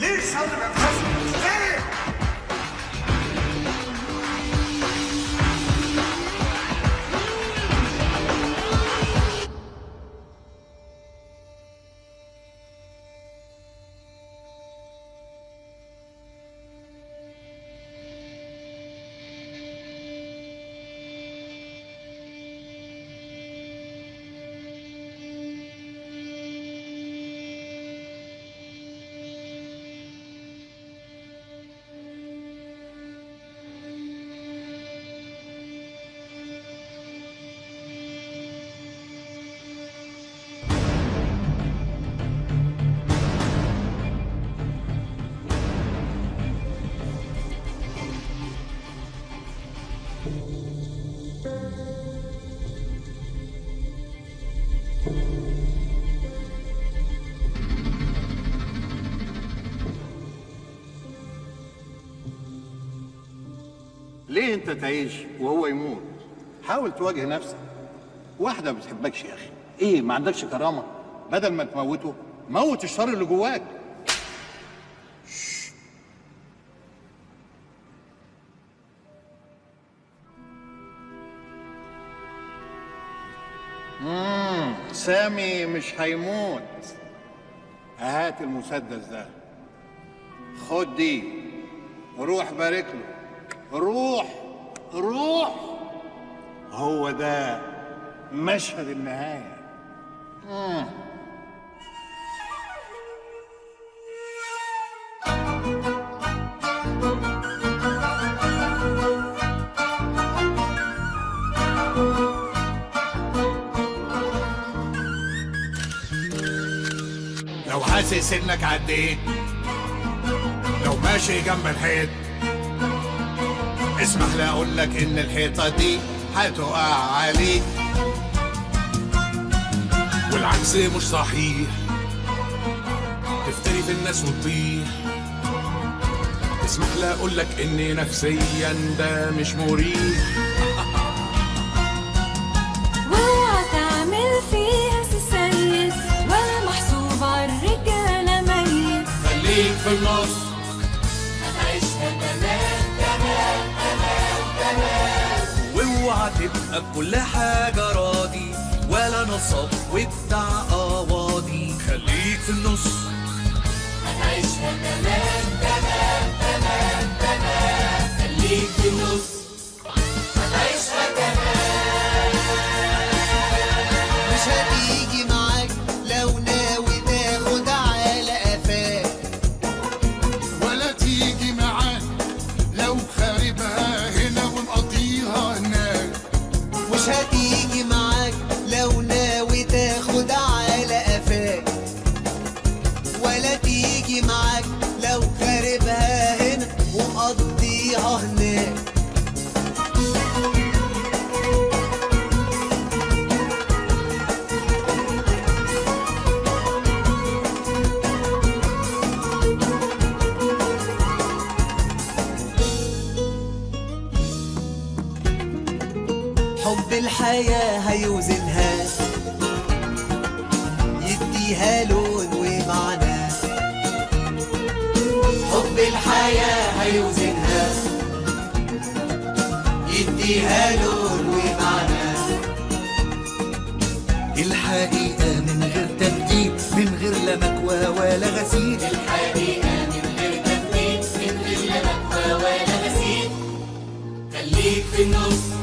ليه الشر بينتشر؟ ليه؟ ليه انت تعيش وهو يموت حاول تواجه نفسك واحده ما بتحبكش يا اخي ايه ما عندكش كرامه بدل ما تموته موت الشر اللي جواك امم سامي مش هيموت هات المسدس ده خد دي روح بارك له روح روح هو ده مشهد النهايه مم. لو حاسس انك عديت لو ماشي جنب الحيط اسمح لي اقول لك ان الحيطه دي هتقع عليك والعكس مش صحيح تفتري في الناس وتطيح اسمح لي اقول لك ان نفسيا ده مش مريح واوعى تعمل فيها سيد ولا محسوب عالرجالة ميت خليك في النص هتعيشها تمام تمام تمام تمام واوعى تبقى بكل حاجة راضي ولا نصب وبتاع قواضي خليك في النص هتعيشها تمام تمام تمام تمام خليك في النص هتعيشها تمام مش هتيجي معاك لو ناوي تاخد على قفاك ولا تيجي معاك لو خاربها هنا ومقضيها هناك مش هتيجي معاك لو ناوي تاخد على قفاك ولا تيجي معاك لو خاربها هنا ومقضيها هناك حب الحياة هيوزنها يديها لون ومعنى حب الحياة هيوزنها يديها لون ومعنى الحقيقة من غير تبديل من غير لا مكوى ولا غسيل الحقيقة من غير تفكير من غير لا مكوى ولا غسيل خليك في النص